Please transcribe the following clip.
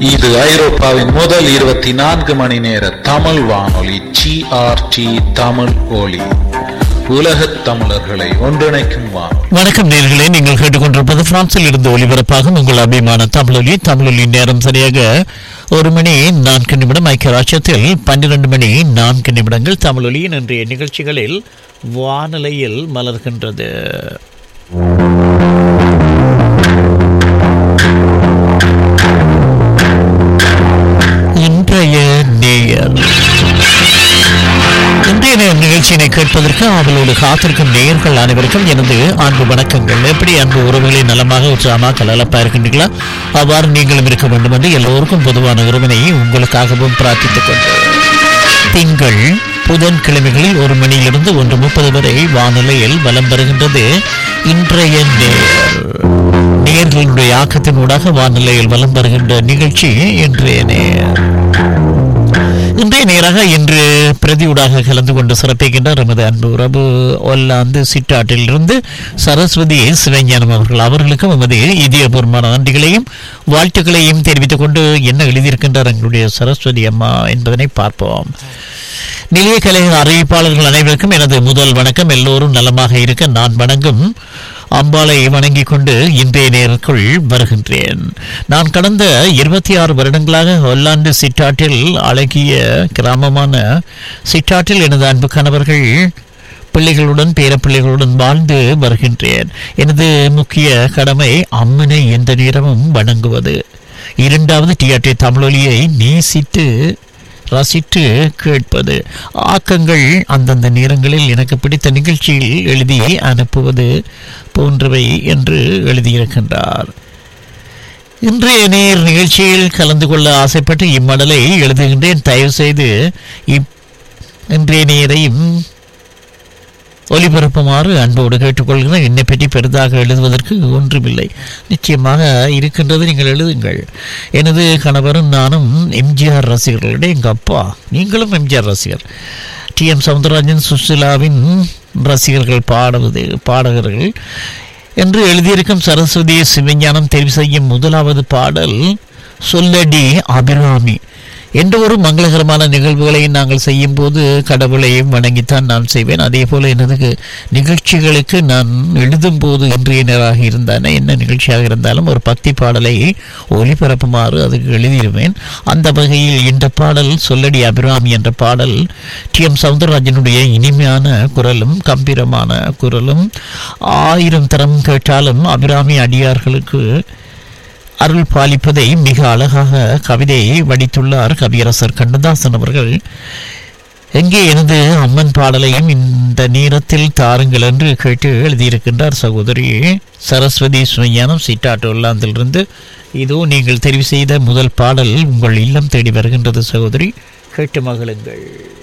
இது ஐரோப்பாவின் முதல் இருபத்தி நான்கு மணி நேர தமிழ் வானொலி ஜிஆர்டி தமிழ் ஒலி உலகத் தமிழர்களை ஒன்றிணைக்கும் வானொலி வணக்கம் நேர்களே நீங்கள் கேட்டுக்கொண்டிருப்பது பிரான்சில் இருந்து ஒலிபரப்பாகும் உங்கள் அபிமான தமிழொலி தமிழொலி நேரம் சரியாக ஒரு மணி நான்கு நிமிடம் ஐக்கிய ராஜ்யத்தில் பன்னிரண்டு மணி நான்கு நிமிடங்கள் தமிழொலியின் இன்றைய நிகழ்ச்சிகளில் வானிலையில் மலர்கின்றது இன்றைய நேயர் இன்றைய நேர நிகழ்ச்சியினை கேட்பதற்கு அவளோடு காத்திருக்கும் நேயர்கள் அனைவருக்கும் எனது அன்பு வணக்கங்கள் எப்படி அன்பு உறவுகளை நலமாக உற்சாகமாக கலலப்பா இருக்கின்றீர்களா அவ்வாறு நீங்களும் இருக்க வேண்டும் என்று எல்லோருக்கும் பொதுவான உறவினை உங்களுக்காகவும் பிரார்த்தித்துக் கொண்டு திங்கள் புதன்கிழமைகளில் ஒரு மணியிலிருந்து ஒன்று முப்பது வரை வானிலையில் வலம் பெறுகின்றது இன்றைய நேர் நேர்களுடைய ஆக்கத்தினூடாக வானிலையில் வலம் பெறுகின்ற நிகழ்ச்சி இன்றைய நேர் இன்றைய நேராக இன்று பிரதியூடாக கலந்து கொண்டு சிறப்பிக்கின்றார் எமது அன்பு உறவு ஒல்லாந்து சிட்டாட்டில் இருந்து சரஸ்வதி சிவஞானம் அவர்கள் அவர்களுக்கும் எமது இதயபூர்வமான நன்றிகளையும் வாழ்த்துக்களையும் தெரிவித்துக் கொண்டு என்ன எழுதியிருக்கின்றார் எங்களுடைய சரஸ்வதி அம்மா என்பதனை பார்ப்போம் நிலைய கலை அறிவிப்பாளர்கள் அனைவருக்கும் எனது முதல் வணக்கம் எல்லோரும் நலமாக இருக்க நான் வணங்கும் அம்பாளை வணங்கிக் கொண்டு இன்றைய நேருக்குள் வருகின்றேன் நான் கடந்த இருபத்தி ஆறு வருடங்களாக ஹொல்லாந்து சிட்டாட்டில் அழகிய கிராமமான சிட்டாட்டில் எனது அன்பு கணவர்கள் பிள்ளைகளுடன் பேரப்பிள்ளைகளுடன் வாழ்ந்து வருகின்றேன் எனது முக்கிய கடமை அம்மனை எந்த நேரமும் வணங்குவது இரண்டாவது டிஆர்டி தமிழொலியை நேசித்து ரசித்து கேட்பது ஆக்கங்கள் அந்தந்த நேரங்களில் எனக்கு பிடித்த நிகழ்ச்சியில் எழுதி அனுப்புவது போன்றவை என்று எழுதியிருக்கின்றார் இன்றைய நேர் நிகழ்ச்சியில் கலந்து கொள்ள ஆசைப்பட்டு இம்மடலை எழுதுகின்றேன் தயவு செய்து இப் இன்றைய நேரையும் ஒலிபரப்புமாறு அன்போடு கேட்டுக்கொள்கிறேன் என்னை பற்றி பெரிதாக எழுதுவதற்கு ஒன்றுமில்லை நிச்சயமாக இருக்கின்றது நீங்கள் எழுதுங்கள் எனது கணவரும் நானும் எம்ஜிஆர் ரசிகர்களோட எங்கள் அப்பா நீங்களும் எம்ஜிஆர் ரசிகர் டி எம் சவுந்தரராஜன் சுசிலாவின் ரசிகர்கள் பாடுவது பாடகர்கள் என்று எழுதியிருக்கும் சரஸ்வதி சிவஞானம் தெரிவு செய்யும் முதலாவது பாடல் சொல்லடி அபிராமி எந்த ஒரு மங்களகரமான நிகழ்வுகளை நாங்கள் செய்யும் போது கடவுளையும் வணங்கித்தான் நான் செய்வேன் அதே போல எனது நிகழ்ச்சிகளுக்கு நான் எழுதும் போது இன்றைய நேராக இருந்தானே என்ன நிகழ்ச்சியாக இருந்தாலும் ஒரு பக்தி பாடலை ஒளிபரப்புமாறு அதுக்கு எழுதியிருவேன் அந்த வகையில் இந்த பாடல் சொல்லடி அபிராமி என்ற பாடல் டி எம் சவுந்தரராஜனுடைய இனிமையான குரலும் கம்பீரமான குரலும் ஆயிரம் தரம் கேட்டாலும் அபிராமி அடியார்களுக்கு அருள் பாலிப்பதை மிக அழகாக கவிதையை வடித்துள்ளார் கவியரசர் கண்ணதாசன் அவர்கள் எங்கே எனது அம்மன் பாடலையும் இந்த நேரத்தில் தாருங்கள் என்று கேட்டு எழுதியிருக்கின்றார் சகோதரி சரஸ்வதி சுவையானம் சிட்டாட்டு உள்ளாந்திலிருந்து இதோ நீங்கள் தெரிவு செய்த முதல் பாடல் உங்கள் இல்லம் தேடி வருகின்றது சகோதரி கேட்டு மகளுங்கள்